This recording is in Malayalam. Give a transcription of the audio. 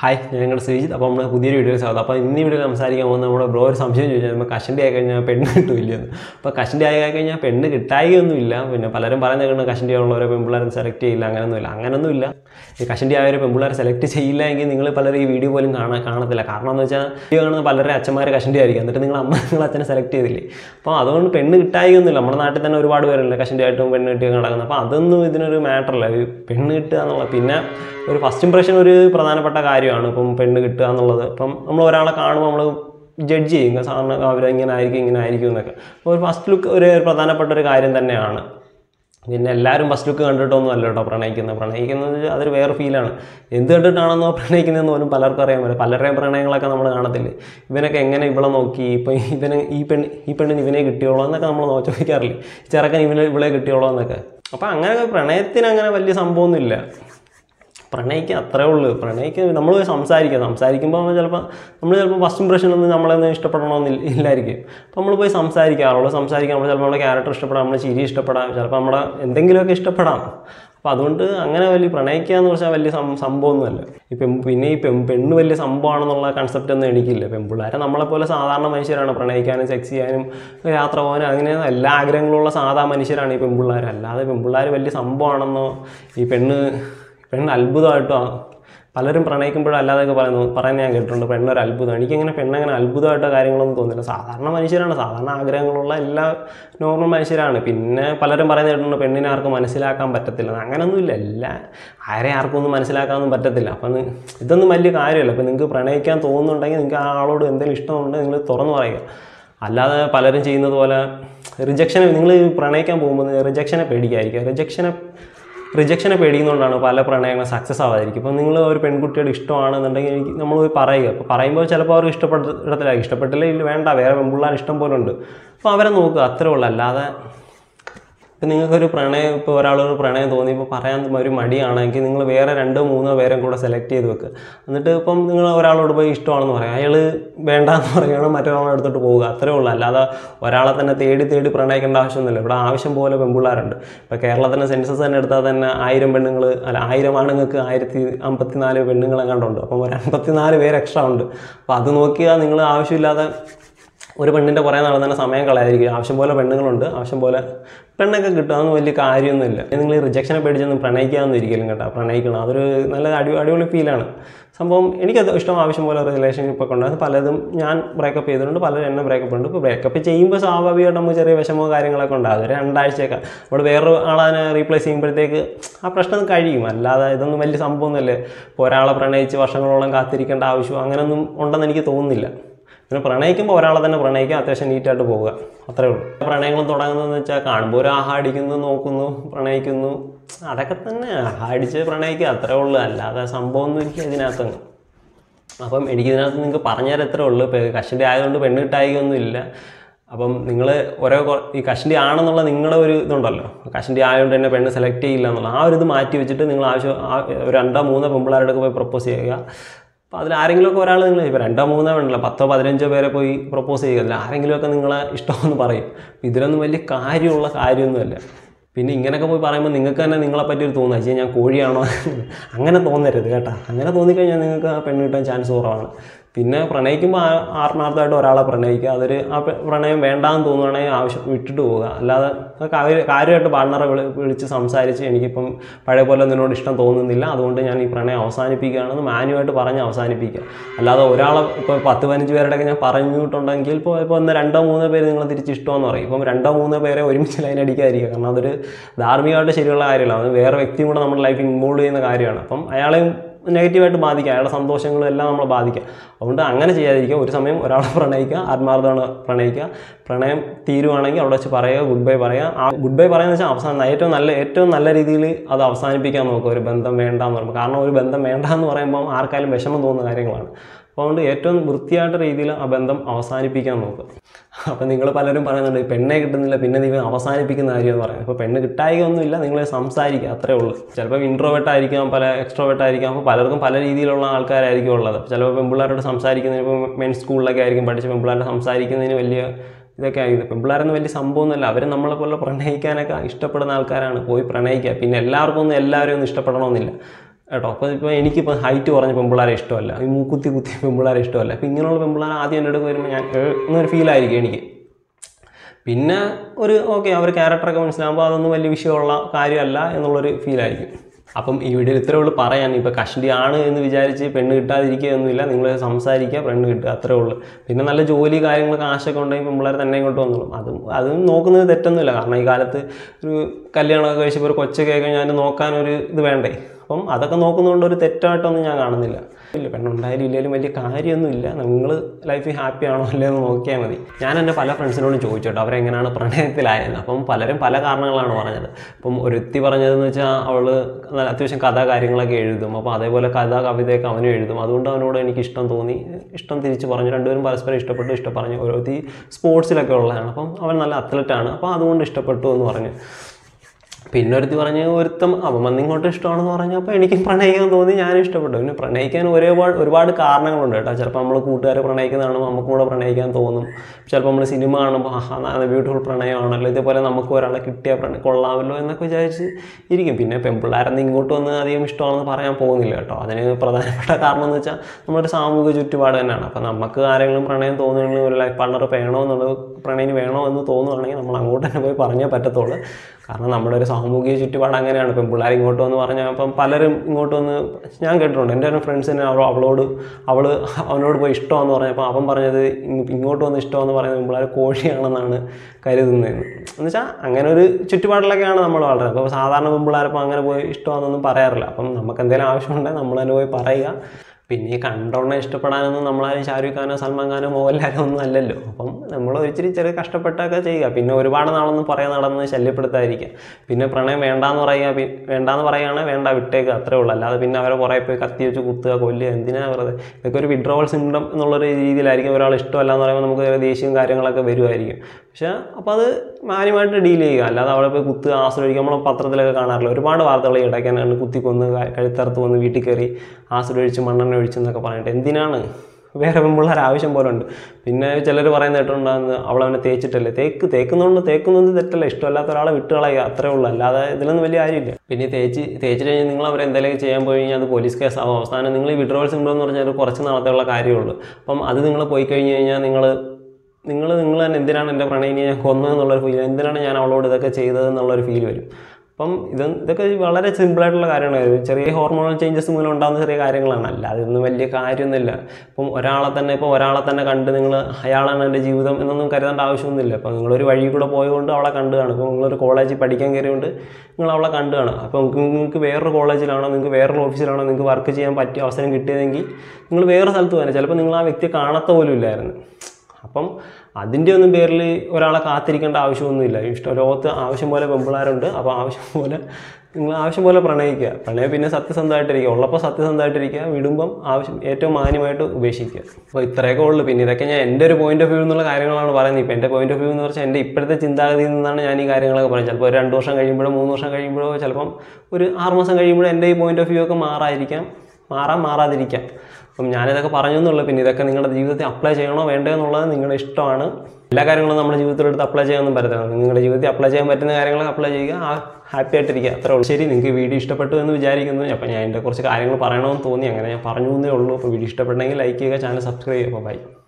ഹായ് ഞാൻ നിങ്ങളുടെ ശ്രീജിത്ത് അപ്പോൾ നമ്മൾ പുതിയൊരു വീഡിയോ സ്വാഗതം അപ്പോൾ ഇന്ന് ഈ വീഡിയോ സംസാരിക്കാൻ പോകുന്നത് നമ്മുടെ ബ്രോ ഒരു സംശയം ചോദിച്ചാൽ നമ്മൾ കഷണ്ടി ആയി കഴിഞ്ഞാൽ പെണ്ണ് കിട്ടില്ലെന്ന് അപ്പോൾ കഷണ്ടി ആയി കഴിഞ്ഞാൽ പെണ്ണ് കിട്ടായികയൊന്നുമില്ല പിന്നെ പലരും പറയുന്നത് കേട്ടോ കഷണ്ടി ഉള്ളവരെ പെൺപിള്ളേരെ സെലക്ട് ചെയ്യില്ല അങ്ങനെയൊന്നുമില്ല അങ്ങനെയൊന്നുമില്ല ഈ കഷണ്ടി ആയവരെ പെൺപിള്ളേരെ സെലക്ട് ചെയ്യില്ല എങ്കിൽ നിങ്ങൾ പലരും ഈ വീഡിയോ പോലും കാണാൻ കാണത്തില്ല കാരണം എന്ന് വെച്ചാൽ വീഡിയോ കാണുന്ന പലരെ അച്ഛന്മാരെ കഷണ്ടി ആയിരിക്കും എന്നിട്ട് നിങ്ങൾ അമ്മ നിങ്ങൾ അച്ഛനെ സെലക്ട് ചെയ്തില്ലേ അപ്പോൾ അതുകൊണ്ട് പെണ്ണ് കിട്ടായികയൊന്നുമില്ല നമ്മുടെ നാട്ടിൽ തന്നെ ഒരുപാട് പേരുണ്ട് കഷണ്ടി ആയിട്ടും പെണ്ണ് കിട്ടിയൊക്കെ നടക്കുന്നത് അപ്പോൾ അതൊന്നും ഇതിനൊരു മാറ്ററല്ല ഈ പെണ്ണ് കിട്ടുക എന്നുള്ള പിന്നെ ഒരു ഫസ്റ്റ് ഇംപ്രഷൻ ഒരു പ്രധാനപ്പെട്ട കാര്യമാണ് ഇപ്പം പെണ്ണ് കിട്ടുക എന്നുള്ളത് ഇപ്പം നമ്മൾ ഒരാളെ കാണുമ്പോൾ നമ്മൾ ജഡ്ജ് ചെയ്യും സാധാരണ അവരിങ്ങനെ ആയിരിക്കും ഇങ്ങനെ ആയിരിക്കും എന്നൊക്കെ അപ്പോൾ ഒരു ഫസ്റ്റ് ലുക്ക് ഒരു പ്രധാനപ്പെട്ട ഒരു കാര്യം തന്നെയാണ് പിന്നെ എല്ലാവരും ഫസ്റ്റ് ലുക്ക് കണ്ടിട്ടൊന്നും അല്ല കേട്ടോ പ്രണയിക്കുന്നത് പ്രണയിക്കുന്നത് വെച്ചാൽ അതൊരു വേറെ ഫീലാണ് എന്ത് കണ്ടിട്ടാണെന്നോ പ്രണയിക്കുന്നതെന്ന് പോലും പലർക്കും അറിയാൻ പറ്റില്ല പലരുടെയും പ്രണയങ്ങളൊക്കെ നമ്മൾ കാണത്തില്ലേ ഇവനൊക്കെ എങ്ങനെ ഇവളെ നോക്കി ഇപ്പം ഇവന് ഈ പെണ്ണ് ഈ പെണ്ണിന് ഇവനെ കിട്ടിയോളോ എന്നൊക്കെ നമ്മൾ നോ ചോദിക്കാറില്ലേ ഈ ചെറുക്കൻ ഇവനെ ഇവളെ കിട്ടിയോളോ എന്നൊക്കെ അപ്പോൾ അങ്ങനെ പ്രണയത്തിന് അങ്ങനെ വലിയ സംഭവമൊന്നുമില്ല പ്രണയിക്കുക അത്രേ ഉള്ളൂ പ്രണയിക്കുക നമ്മൾ പോയി സംസാരിക്കുക സംസാരിക്കുമ്പോൾ നമ്മൾ ചിലപ്പോൾ നമ്മൾ ചിലപ്പോൾ ഫസ്റ്റ് ഇംപ്രഷനൊന്നും നമ്മളൊന്നും ഇഷ്ടപ്പെടണമെന്നില്ല ഇല്ലായിരിക്കും അപ്പോൾ നമ്മൾ പോയി സംസാരിക്കുക ആളോട് സംസാരിക്കുക നമ്മൾ ചിലപ്പോൾ നമ്മുടെ ക്യാരക്ടർ ഇഷ്ടപ്പെടാം നമ്മുടെ ചിരി ഇഷ്ടപ്പെടാം ചിലപ്പോൾ നമ്മുടെ എന്തെങ്കിലുമൊക്കെ ഇഷ്ടപ്പെടാം അപ്പോൾ അതുകൊണ്ട് അങ്ങനെ വലിയ പ്രണയിക്കുക എന്ന് പറഞ്ഞാൽ വലിയ സം സംഭവമൊന്നുമല്ല ഇപ്പം പിന്നെ ഈ പെൺ പെണ്ണ് വലിയ സംഭവമാണെന്നുള്ള കൺസെപ്റ്റ് ഒന്നും എനിക്കില്ല പെൺപിള്ളേരെ നമ്മളെപ്പോലെ സാധാരണ മനുഷ്യരാണ് പ്രണയിക്കാനും സെക്സ് ചെയ്യാനും യാത്ര പോകാനും അങ്ങനെ എല്ലാ ആഗ്രഹങ്ങളുള്ള സാധാ മനുഷ്യരാണ് ഈ പെൺപിള്ളേർ അല്ലാതെ പെൺപിള്ളേർ വലിയ സംഭവമാണെന്നോ ഈ പെണ്ണ് പെണ്ണ് അത്ഭുതമായിട്ടോ പലരും പ്രണയിക്കുമ്പോഴും അല്ലാതെയൊക്കെ പറയുന്നു പറയുന്നത് ഞാൻ കേട്ടിട്ടുണ്ട് പെണ്ണൊരു അത്ഭുതം എനിക്കങ്ങനെ പെണ്ണങ്ങനെ അത്ഭുതമായിട്ടോ കാര്യങ്ങളൊന്നും തോന്നില്ല സാധാരണ മനുഷ്യരാണ് സാധാരണ ആഗ്രഹങ്ങളുള്ള എല്ലാ നോർമൽ മനുഷ്യരാണ് പിന്നെ പലരും പറയുന്നത് കേട്ടിട്ടുണ്ട് പെണ്ണിനെ ആർക്കും മനസ്സിലാക്കാൻ പറ്റത്തില്ല അങ്ങനെയൊന്നുമില്ല എല്ലാ ആരെ ആർക്കും ഒന്നും മനസ്സിലാക്കാനൊന്നും പറ്റത്തില്ല അപ്പം നി- ഇതൊന്നും വലിയ കാര്യമല്ല അപ്പം നിങ്ങൾക്ക് പ്രണയിക്കാൻ തോന്നുന്നുണ്ടെങ്കിൽ നിങ്ങൾക്ക് ആ ആളോട് എന്തെങ്കിലും ഇഷ്ടമുണ്ടെങ്കിൽ നിങ്ങൾ തുറന്നു പറയുക അല്ലാതെ പലരും ചെയ്യുന്നത് പോലെ റിജക്ഷനെ നിങ്ങൾ പ്രണയിക്കാൻ പോകുമ്പോൾ റിജക്ഷനെ പേടിക്കാതിരിക്കുക റിജക്ഷനെ റിജക്ഷനെ പേടിക്കുന്നതുകൊണ്ടാണ് പല പ്രണയങ്ങളും സക്സസ് ആവാതിരിക്കും ഇപ്പം നിങ്ങൾ ഒരു പെൺകുട്ടിയുടെ ഇഷ്ടമാണെന്നുണ്ടെങ്കിൽ എനിക്ക് നമ്മൾ പോയി പറയുക അപ്പോൾ പറയുമ്പോൾ ചിലപ്പോൾ അവർക്ക് ഇഷ്ടപ്പെടത്തില്ല ഇഷ്ടപ്പെട്ടില്ല ഇല്ല വേണ്ട വേറെ പെൺപിള്ളേർ ഇഷ്ടം പോലെ ഉണ്ട് അപ്പോൾ അവരെ നോക്കുക അത്രേ ഉള്ളൂ അല്ലാതെ ഇപ്പം നിങ്ങൾക്കൊരു പ്രണയം ഇപ്പോൾ ഒരാളൊരു പ്രണയം തോന്നി ഇപ്പോൾ പറയാൻ ഒരു മടിയാണെങ്കിൽ നിങ്ങൾ വേറെ രണ്ടോ മൂന്നോ പേരും കൂടെ സെലക്ട് ചെയ്ത് വെക്കുക എന്നിട്ട് ഇപ്പം നിങ്ങൾ ഒരാളോട് പോയി ഇഷ്ടമാണെന്ന് പറയാം അയാൾ വേണ്ടാന്ന് പറയുകയാണ് മറ്റൊരാളെ എടുത്തിട്ട് പോവുക അത്രേ ഉള്ളൂ അല്ലാതെ ഒരാളെ തന്നെ തേടി തേടി പ്രണയിക്കേണ്ട ആവശ്യമൊന്നുമില്ല ഇവിടെ ആവശ്യം പോലെ പെൺപിള്ളേരുണ്ട് ഇപ്പോൾ കേരളത്തിൻ്റെ സെൻസസ് തന്നെ എടുത്താൽ തന്നെ ആയിരം പെണ്ണുങ്ങൾ അല്ല ആയിരം ആണുങ്ങൾക്ക് ആയിരത്തി അമ്പത്തിനാല് പെണ്ണുങ്ങളെ കണ്ടുണ്ട് അപ്പം ഒരു അമ്പത്തിനാല് പേര് എക്സ്ട്രാ ഉണ്ട് അപ്പോൾ അത് നോക്കിയാൽ നിങ്ങൾ ആവശ്യമില്ലാതെ ഒരു പെണ്ണിൻ്റെ കുറേ നാൾ തന്നെ സമയം കളയാതിരിക്കും ആവശ്യം പോലെ പെണ്ണുങ്ങളുണ്ട് ആവശ്യം പോലെ പെണ്ണൊക്കെ കിട്ടും അതൊന്നും വലിയ കാര്യമൊന്നുമില്ല നിങ്ങൾ ഈ റിജക്ഷനെ പേടിച്ചൊന്നും പ്രണയിക്കാമെന്ന് ഇരിക്കലും കേട്ടോ പ്രണയിക്കണം അതൊരു നല്ല അടി അടിപൊളി ഫീലാണ് സംഭവം എനിക്കത് ഇഷ്ടം ആവശ്യം പോലെ റിലേഷൻഷിപ്പ് ഒക്കെ ഉണ്ട് അത് പലതും ഞാൻ ബ്രേക്കപ്പ് ചെയ്തിട്ടുണ്ട് പലരും എന്നെ ബ്രേക്കപ്പ് ഉണ്ട് ഇപ്പോൾ ബ്രേക്കപ്പ് ചെയ്യുമ്പോൾ സ്വാഭാവികമായിട്ട് നമുക്ക് ചെറിയ വിഷമോ കാര്യങ്ങളൊക്കെ ഉണ്ടാകും ഒരു രണ്ടാഴ്ചയൊക്കെ അവിടെ വേറൊരു ആളതിനെ റീപ്ലേസ് ചെയ്യുമ്പോഴത്തേക്ക് ആ പ്രശ്നം കഴിയും അല്ലാതെ ഇതൊന്നും വലിയ സംഭവമൊന്നുമല്ലേ ഇപ്പോൾ ഒരാളെ പ്രണയിച്ച് വർഷങ്ങളോളം കാത്തിരിക്കേണ്ട ആവശ്യം അങ്ങനെയൊന്നും ഉണ്ടെന്ന് എനിക്ക് തോന്നുന്നില്ല പിന്നെ പ്രണയിക്കുമ്പോൾ ഒരാളെ തന്നെ പ്രണയിക്കുക അത്യാവശ്യം നീറ്റായിട്ട് പോവുക അത്രേ ഉള്ളൂ പ്രണയങ്ങൾ തുടങ്ങുന്നതെന്ന് വെച്ചാൽ കാണുമ്പോൾ ഒരു ആഹ അടിക്കുന്നു നോക്കുന്നു പ്രണയിക്കുന്നു അതൊക്കെ തന്നെ ആഹ അടിച്ച് പ്രണയിക്കുക അത്രേ ഉള്ളൂ അല്ലാതെ സംഭവമൊന്നും ഇല്ല ഇതിനകത്തൊന്നും അപ്പം എനിക്കിതിനകത്ത് നിങ്ങൾക്ക് പറഞ്ഞുതരാം എത്രേ ഉള്ളൂ ഇപ്പോൾ കഷണ്ടി ആയതുകൊണ്ട് പെണ്ണ് കിട്ടായികയൊന്നും ഇല്ല അപ്പം നിങ്ങൾ ഓരോ കൊ- ഈ കഷണ്ടി ആണെന്നുള്ള നിങ്ങളുടെ ഒരു ഇതുണ്ടല്ലോ കഷണ്ടി ആയതുകൊണ്ട് തന്നെ പെണ്ണ് സെലക്ട് ചെയ്യില്ല എന്നുള്ള ആ ഒരു ഇത് മാറ്റി വെച്ചിട്ട് നിങ്ങൾ ആവശ്യം ആ ഒരു രണ്ടോ മൂന്നോ പെമ്പിള്ളേരുടെ പോയി പ്രപ്പോസ് ചെയ്യുക അപ്പോൾ അതിൽ ആരെങ്കിലുമൊക്കെ ഒരാൾ നിങ്ങൾ ഇപ്പോൾ രണ്ടോ മൂന്നോ വേണ്ടല്ലോ പത്തോ പതിനഞ്ചോ പേരെ പോയി പ്രപ്പോസ് ചെയ്യുക അതിൽ ആരെങ്കിലുമൊക്കെ നിങ്ങളെ ഇഷ്ടമെന്ന് പറയും ഇതിലൊന്നും വലിയ കാര്യമുള്ള കാര്യമൊന്നുമല്ല പിന്നെ ഇങ്ങനെയൊക്കെ പോയി പറയുമ്പോൾ നിങ്ങൾക്ക് തന്നെ നിങ്ങളെ പറ്റി ഒരു തോന്നുക അച്ഛൻ ഞാൻ കോഴിയാണോ അങ്ങനെ തോന്നരുത് കേട്ടോ അങ്ങനെ തോന്നിക്കഴിഞ്ഞാൽ നിങ്ങൾക്ക് ആ പെണ്ണ് കിട്ടാൻ ചാൻസ് കുറവാണ് പിന്നെ പ്രണയിക്കുമ്പോൾ ആ- ആത്മാർത്ഥമായിട്ട് ഒരാളെ പ്രണയിക്കുക അതൊരു ആ പെ- പ്രണയം വേണ്ടാന്ന് തോന്നുകയാണെങ്കിൽ ആവശ്യം വിട്ടിട്ട് പോവുക അല്ലാതെ ആ കാര്യ- കാര്യമായിട്ട് പാർട്ണറെ വിളി വിളിച്ച് സംസാരിച്ച് എനിക്കിപ്പം പഴയ പോലെ നിന്നോട് ഇഷ്ടം തോന്നുന്നില്ല അതുകൊണ്ട് ഞാൻ ഈ പ്രണയം അവസാനിപ്പിക്കുകയാണെന്ന് മാന്യമായിട്ട് പറഞ്ഞ് അവസാനിപ്പിക്കുക അല്ലാതെ ഒരാളെ ഇപ്പോൾ പത്ത് പതിനഞ്ച് പേരുടെയൊക്കെ ഞാൻ പറഞ്ഞിട്ടുണ്ടെങ്കിൽ ഇപ്പോൾ ഇപ്പോൾ ഒന്ന് രണ്ടോ മൂന്നോ പേര് നിങ്ങളെ തിരിച്ച് ഇഷ്ടമെന്ന് പറയും ഇപ്പം രണ്ടോ മൂന്നോ പേരെ ഒരുമിച്ച് ലൈൻ അടിക്കാതിരിക്കുക കാരണം അതൊരു ധാർമ്മികമായിട്ട് ശരിയുള്ള കാര്യമല്ല അത് വേറെ വ്യക്തിയും കൂടെ നമ്മുടെ ലൈഫിൽ ഇൻവോൾവ് ചെയ്യുന്ന കാര്യമാണ് അപ്പം അയാളെയും നെഗറ്റീവായിട്ട് ബാധിക്കുക അയാളുടെ സന്തോഷങ്ങളും എല്ലാം നമ്മളെ ബാധിക്കുക അതുകൊണ്ട് അങ്ങനെ ചെയ്യാതിരിക്കുക ഒരു സമയം ഒരാളെ പ്രണയിക്കുക ആത്മാർത്ഥമാണ് പ്രണയിക്കുക പ്രണയം തീരുവാണെങ്കിൽ അവിടെ വെച്ച് പറയുക ഗുഡ് ബൈ പറയുക ആ ഗുഡ് ബൈ പറയുന്നത് വെച്ചാൽ അവസാനം ഏറ്റവും നല്ല ഏറ്റവും നല്ല രീതിയിൽ അത് അവസാനിപ്പിക്കാൻ നോക്കുക ഒരു ബന്ധം വേണ്ട എന്ന് പറയുമ്പോൾ കാരണം ഒരു ബന്ധം വേണ്ട എന്ന് പറയുമ്പോൾ ആർക്കായാലും വിഷമം തോന്നുന്ന കാര്യങ്ങളാണ് അപ്പോൾ അതുകൊണ്ട് ഏറ്റവും വൃത്തിയായിട്ട് രീതിയിൽ ആ ബന്ധം അവസാനിപ്പിക്കാൻ നോക്കുക അപ്പം നിങ്ങൾ പലരും പറയുന്നുണ്ട് "ഈ പെണ്ണെ കിട്ടുന്നില്ല പിന്നെ നിങ്ങൾ അവസാനിപ്പിക്കുന്ന കാര്യമെന്ന് പറയുന്നത് അപ്പോൾ പെണ്ണ് കിട്ടായികയൊന്നുമില്ല നിങ്ങൾ സംസാരിക്കുക അത്രേ ഉള്ളൂ ചിലപ്പോൾ ഇൻട്രോവേർട്ട് ആയിരിക്കാം പല എക്സ്ട്രോവേർട്ട് ആയിരിക്കാം അപ്പോൾ പലർക്കും പല രീതിയിലുള്ള ആൾക്കാരായിരിക്കും ഉള്ളത് ചിലപ്പോൾ പെൺപിള്ളേരോട് സംസാരിക്കുന്നതിന് ഇപ്പോൾ മെയിൻ സ്കൂളിലൊക്കെ ആയിരിക്കും പഠിച്ച പെൺപിള്ളേരോട് സംസാരിക്കുന്നതിന് വലിയ ഇതൊക്കെ ആയിരിക്കും പെൺപിള്ളേരൊന്നും വലിയ സംഭവമൊന്നുമല്ല അവർ നമ്മളെ പോലെ പ്രണയിക്കാനൊക്കെ ഇഷ്ടപ്പെടുന്ന ആൾക്കാരാണ് പോയി പ്രണയിക്കുക പിന്നെ എല്ലാവർക്കും ഒന്നും എല്ലാവരെയും ഒന്നും ഇഷ്ടപ്പെടണമെന്നില്ല കേട്ടോ അപ്പോൾ ഇപ്പോൾ എനിക്കിപ്പോൾ ഹൈറ്റ് കുറഞ്ഞ പെമ്പിള്ളാരെ ഇഷ്ടമല്ല ഈ മൂക്കുത്തി കുത്തി പെമ്പിള്ളാരെ ഇഷ്ടമല്ല അപ്പോൾ ഇങ്ങനെയുള്ള പെമ്പിള്ളാർ ആദ്യം എൻ്റെ അടുത്ത് വരുമ്പോൾ ഞാൻ ഏ എന്നൊരു ഫീലായിരിക്കും എനിക്ക് പിന്നെ ഒരു ഓക്കെ അവർ ക്യാരക്ടറൊക്കെ മനസ്സിലാകുമ്പോൾ അതൊന്നും വലിയ വിഷയമുള്ള കാര്യമല്ല എന്നുള്ളൊരു ഫീലായിരിക്കും അപ്പം ഈ വീഡിയോയിൽ ഇത്രേ ഉള്ളൂ പറയാൻ ഇപ്പോൾ കഷണ്ടി ആണ് എന്ന് വിചാരിച്ച് പെണ്ണ് കിട്ടാതിരിക്കുകയൊന്നുമില്ല നിങ്ങൾ സംസാരിക്കുക പെണ്ണ് കിട്ടുക അത്രേ ഉള്ളൂ പിന്നെ നല്ല ജോലി കാര്യങ്ങൾ കാശൊക്കെ ഉണ്ടെങ്കിൽ പിള്ളേർ തന്നെ ഇങ്ങോട്ട് വന്നോളും അതും അതും നോക്കുന്നത് തെറ്റൊന്നുമില്ല കാരണം ഈ കാലത്ത് ഒരു കല്യാണമൊക്കെ കഴിച്ചപ്പോൾ ഒരു കൊച്ചൊക്കെ ആയി കഴിഞ്ഞാൽ അതിന് നോക്കാനൊരു ഇത് വേണ്ടേ അപ്പം അതൊക്കെ നോക്കുന്നതുകൊണ്ട് ഒരു തെറ്റായിട്ടൊന്നും ഞാൻ കാണുന്നില്ല ഇല്ല പെണ്ണുണ്ടായാലും ഇല്ലെങ്കിലും വലിയ കാര്യമൊന്നുമില്ല നിങ്ങൾ ലൈഫിൽ ഹാപ്പി ആണോ അല്ലേ എന്ന് നോക്കിയാൽ മതി ഞാൻ എൻ്റെ പല ഫ്രണ്ട്സിനോടും ചോദിച്ചോട്ടോ അവരെങ്ങനെയാണ് പ്രണയത്തിലായത് അപ്പം പലരും പല കാരണങ്ങളാണ് പറഞ്ഞത് അപ്പം ഒരുത്തി പറഞ്ഞതെന്ന് വെച്ചാൽ അവൾ അത്യാവശ്യം കഥ കാര്യങ്ങളൊക്കെ എഴുതും അപ്പോൾ അതേപോലെ കഥ കവിതയൊക്കെ അവനും എഴുതും അതുകൊണ്ട് അവനോട് എനിക്ക് ഇഷ്ടം തോന്നി ഇഷ്ടം തിരിച്ച് പറഞ്ഞു രണ്ടുപേരും പരസ്പരം ഇഷ്ടപ്പെട്ടു ഇഷ്ടം പറഞ്ഞു ഓരോരുത്തി സ്പോർട്സിലൊക്കെ ഉള്ളതാണ് അപ്പം അവൻ നല്ല അത്ലറ്റാണ് അപ്പോൾ അതുകൊണ്ട് ഇഷ്ടപ്പെട്ടു എന്ന് പറഞ്ഞു പിന്നെ ഒരുത്തി പറഞ്ഞ് ഒരുത്തം അപ്പം വന്ന് ഇങ്ങോട്ട് ഇഷ്ടമാണെന്ന് പറഞ്ഞപ്പോൾ എനിക്ക് പ്രണയിക്കാൻ തോന്നി ഞാനും ഇഷ്ടപ്പെട്ടു പിന്നെ പ്രണയിക്കാൻ ഒരുപാട് ഒരുപാട് കാരണങ്ങളുണ്ട് കേട്ടോ ചിലപ്പോൾ നമ്മൾ കൂട്ടുകാരെ പ്രണയിക്കുന്ന കാണുമ്പോൾ നമുക്കും കൂടെ പ്രണയിക്കാൻ തോന്നും ചിലപ്പോൾ നമ്മൾ സിനിമ കാണുമ്പോൾ ആഹാ നല്ല ബ്യൂട്ടിഫുൾ പ്രണയമാണല്ലോ ഇതേപോലെ നമുക്ക് ഒരാളെ കിട്ടിയ പ്രണയം കൊള്ളാമല്ലോ എന്നൊക്കെ വിചാരിച്ച് ഇരിക്കും പിന്നെ പെൺപിള്ളേരെന്ന് ഇങ്ങോട്ട് വന്ന് അധികം ഇഷ്ടമാണെന്ന് പറയാൻ പോകുന്നില്ല കേട്ടോ അതിന് പ്രധാനപ്പെട്ട കാരണം എന്ന് വെച്ചാൽ നമ്മുടെ സാമൂഹിക ചുറ്റുപാട് തന്നെയാണ് അപ്പോൾ നമുക്ക് ആരെങ്കിലും പ്രണയം തോന്നുകയാണെങ്കിൽ ഒരു ലൈഫ് പാർട്ണർ വേണോ എന്നുള്ളത് പ്രണയിന് വേണോ എന്ന് തോന്നുകയാണെങ്കിൽ നമ്മൾ അങ്ങോട്ട് തന്നെ പോയി പറഞ്ഞേ പറ്റത്തുള്ളൂ കാരണം നമ്മുടെ ഒരു സാമൂഹിക ചുറ്റുപാട് അങ്ങനെയാണ് ഇപ്പം പിള്ളേർ ഇങ്ങോട്ട് വന്ന് പറഞ്ഞാൽ അപ്പം പലരും ഇങ്ങോട്ട് വന്ന് ഞാൻ കേട്ടിട്ടുണ്ട് എൻ്റെ ഒരു ഫ്രണ്ട്സ് തന്നെ അവൾ അവളോട് അവൾ അവനോട് പോയി ഇഷ്ടമാണെന്ന് പറഞ്ഞപ്പോൾ അവൻ പറഞ്ഞത് ഇങ് ഇങ്ങോട്ട് വന്ന് ഇഷ്ടമെന്ന് പറയുന്നത് പിള്ളേർ കോഴിയാണെന്നാണ് കരുതുന്നത് എന്ന് വെച്ചാൽ അങ്ങനെ ഒരു ചുറ്റുപാടിലൊക്കെയാണ് നമ്മൾ വളരെ അപ്പോൾ സാധാരണ പെൺപിള്ളേരപ്പോൾ അങ്ങനെ പോയി ഇഷ്ടമാണെന്നൊന്നും പറയാറില്ല അപ്പം നമുക്ക് എന്തെങ്കിലും ആവശ്യമുണ്ടെങ്കിൽ നമ്മൾ തന്നെ പോയി പറയുക പിന്നെ ഈ കണ്ടോണ്ണെ ഇഷ്ടപ്പെടാനൊന്നും നമ്മളാരും ഷാരൂഖ് ഖാനോ സൽമാൻ ഖാനോ മോഹൻലാലോ ഒന്നും അല്ലല്ലോ അപ്പം നമ്മൾ ഒരിച്ചിരി ചെറിയ കഷ്ടപ്പെട്ടൊക്കെ ചെയ്യുക പിന്നെ ഒരുപാട് നാളൊന്നും പറയാൻ നടന്ന് ശല്യപ്പെടുത്താതിരിക്കുക പിന്നെ പ്രണയം വേണ്ടാന്ന് പറയുക പി- വേണ്ടാന്ന് പറയുകയാണെങ്കിൽ വേണ്ട വിട്ടേക്ക് അത്രേ ഉള്ളൂ അല്ലാതെ പിന്നെ അവരെ കുറേ പോയി കത്തി വെച്ച് കുത്തുക കൊല്ലുക എന്തിനാ വെറുതെ ഇതൊക്കെ ഒരു വിഡ്രോവൽ സിംറ്റം എന്നുള്ളൊരു രീതിയിലായിരിക്കും ഒരാൾ ഇഷ്ടമല്ല എന്ന് പറയുമ്പോൾ നമുക്ക് ദേഷ്യവും കാര്യങ്ങളൊക്കെ വരുമായിരിക്കും പക്ഷേ അപ്പോൾ അത് മാന്യമായിട്ട് ഡീൽ ചെയ്യുക അല്ലാതെ അവിടെ പോയി കുത്തുക ആശ്രയിക്കുക നമ്മൾ പത്രത്തിലൊക്കെ കാണാറില്ല ഒരുപാട് വാർത്തകൾ ഈ ഇടയ്ക്ക് തന്നെ കുത്തിക്കൊന്ന് ക- കഴുത്തറുത്ത് വന്ന് വീട്ടിൽ കയറി ആസിഡ് ഒഴിച്ച് മണ്ണെണ്ണ ഒഴിച്ച് എന്നൊക്കെ പറഞ്ഞിട്ട് എന്തിനാണ് വേറെ പെൺപിള്ളേർ ആവശ്യം പോലെ ഉണ്ട് പിന്നെ ചിലർ പറയുന്ന കേട്ടിട്ടുണ്ടാകുന്ന അവളവനെ തേച്ചിട്ടല്ലേ തേക്ക് തേക്കുന്നതുകൊണ്ട് തേക്കുന്നത് തെറ്റല്ല ഇഷ്ടമല്ലാത്ത ഒരാളെ വിട്ട് കളയുക അത്രേ ഉള്ളൂ അല്ലാതെ ഇതിലൊന്നും വലിയ കാര്യമില്ല പിന്നെ ഈ തേച്ച് തേച്ചിട്ട് കഴിഞ്ഞാൽ നിങ്ങൾ അവർ എന്തെങ്കിലും ചെയ്യാൻ പോയി കഴിഞ്ഞാൽ അത് പോലീസ് കേസാവും അവസാനം നിങ്ങൾ ഈ വിഡ്രോവൽ സിംറ്റം എന്ന് പറഞ്ഞാൽ ഒരു കുറച്ച് നാളത്തെയുള്ള കാര്യമുള്ളൂ അപ്പം അത് നിങ്ങൾ പോയി കഴിഞ്ഞ് കഴിഞ്ഞാൽ നിങ്ങൾ നിങ്ങൾ നിങ്ങൾ തന്നെ എന്തിനാണ് എൻ്റെ പ്രണയിനിയെ ഞാൻ കൊന്നതെന്നുള്ളൊരു ഫീൽ എന്തിനാണ് ഞാൻ അവളോട് ഇതൊക്കെ ചെയ്തതെന്നുള്ളൊരു ഫീൽ വരും അപ്പം ഇത് ഇതൊക്കെ വളരെ സിമ്പിളായിട്ടുള്ള കാര്യമാണ് ഒരു ചെറിയ ഹോർമോണൽ ചേഞ്ചസ് മൂലം ഉണ്ടാകുന്ന ചെറിയ കാര്യങ്ങളാണ് അല്ലാതെ ഇതൊന്നും വലിയ കാര്യമൊന്നുമില്ല ഇപ്പം ഒരാളെ തന്നെ ഇപ്പോൾ ഒരാളെ തന്നെ കണ്ട് നിങ്ങൾ അയാളാണ് എൻ്റെ ജീവിതം എന്നൊന്നും കരുതേണ്ട ആവശ്യമൊന്നുമില്ല അപ്പോൾ നിങ്ങളൊരു വഴി കൂടെ പോയതുകൊണ്ട് അവളെ കണ്ടു കാണും ഇപ്പോൾ നിങ്ങളൊരു കോളേജിൽ പഠിക്കാൻ കയറിയുകൊണ്ട് നിങ്ങൾ അവളെ കണ്ടു കാണും അപ്പോൾ നിങ്ങൾക്ക് നിങ്ങൾക്ക് വേറൊരു കോളേജിലാണോ നിങ്ങൾക്ക് വേറൊരു ഓഫീസിലാണോ നിങ്ങൾക്ക് വർക്ക് ചെയ്യാൻ പറ്റിയ അവസരം കിട്ടിയതെങ്കിൽ നിങ്ങൾ വേറെ സ്ഥലത്ത് പോകാൻ ചിലപ്പോൾ നിങ്ങൾ ആ വ്യക്തിയെ കാണത്ത പോലും ഇല്ലായിരുന്നു അപ്പം അതിൻ്റെ ഒന്നും പേരിൽ ഒരാളെ കാത്തിരിക്കേണ്ട ആവശ്യമൊന്നുമില്ല ഇഷ്ടം ലോകത്ത് ആവശ്യം പോലെ പെമ്പിളാരുണ്ട് അപ്പോൾ ആവശ്യം പോലെ നിങ്ങൾ ആവശ്യം പോലെ പ്രണയിക്കുക പ്രണയം പിന്നെ സത്യസന്ധമായിട്ടിരിക്കുക ഉള്ളപ്പോൾ സത്യസന്ധമായിട്ടിരിക്കുക വിടുമ്പം ആവശ്യം ഏറ്റവും മാന്യമായിട്ട് ഉപേക്ഷിക്കുക അപ്പോൾ ഇത്രയൊക്കെ ഉള്ളൂ പിന്നെ ഇതൊക്കെ ഞാൻ എൻ്റെ ഒരു പോയിന്റ് ഓഫ് വ്യൂ എന്നുള്ള കാര്യങ്ങളാണ് പറയുന്നത് ഇപ്പോൾ എൻ്റെ പോയിന്റ് ഓഫ് വ്യൂ എന്ന് പറഞ്ഞാൽ എൻ്റെ ഇപ്പോഴത്തെ ചിന്താഗതിയിൽ നിന്നാണ് ഞാൻ ഈ കാര്യങ്ങളൊക്കെ പറയുന്നത് ചിലപ്പോൾ ഒരു രണ്ട് വർഷം കഴിയുമ്പോഴോ മൂന്ന് വർഷം കഴിയുമ്പോഴോ ചിലപ്പം ഒരു ആറ് മാസം കഴിയുമ്പോഴോ എൻ്റെ ഈ പോയിന്റ് ഓഫ് വ്യൂ ഒക്കെ മാറാതിരിക്കാം മാറാൻ മാറാതിരിക്കാം അപ്പം ഞാനിതൊക്കെ പറഞ്ഞു എന്നുള്ളൂ പിന്നെ ഇതൊക്കെ നിങ്ങളുടെ ജീവിതത്തിൽ അപ്ലൈ ചെയ്യണോ വേണ്ടോ എന്നുള്ളത് നിങ്ങളുടെ ഇഷ്ടമാണ് എല്ലാ കാര്യങ്ങളും നമ്മുടെ ജീവിതത്തിൽ എടുത്ത് അപ്ലൈ ചെയ്യാനൊന്നും പറ്റത്തില്ല നിങ്ങളുടെ ജീവിതത്തിൽ അപ്ലൈ ചെയ്യാൻ പറ്റുന്ന കാര്യങ്ങളൊക്കെ അപ്ലൈ ചെയ്യുക ആ ഹാപ്പി ആയിട്ടിരിക്കുക അത്രേ ഉള്ളൂ ശരി നിങ്ങൾക്ക് വീഡിയോ ഇഷ്ടപ്പെട്ടു എന്ന് വിചാരിക്കുന്നു അപ്പോൾ ഞാൻ എൻ്റെ കുറച്ച് കാര്യങ്ങൾ പറയണമെന്ന് തോന്നി അങ്ങനെ ഞാൻ പറഞ്ഞു എന്നേ ഉള്ളൂ അപ്പോൾ വീഡിയോ ഇഷ്ടപ്പെട്ടെങ്കിൽ ലൈക്ക് ചെയ്യുക ചാനൽ സബ്സ്ക്രൈബ് ചെയ്യുക അപ്പോൾ ബൈ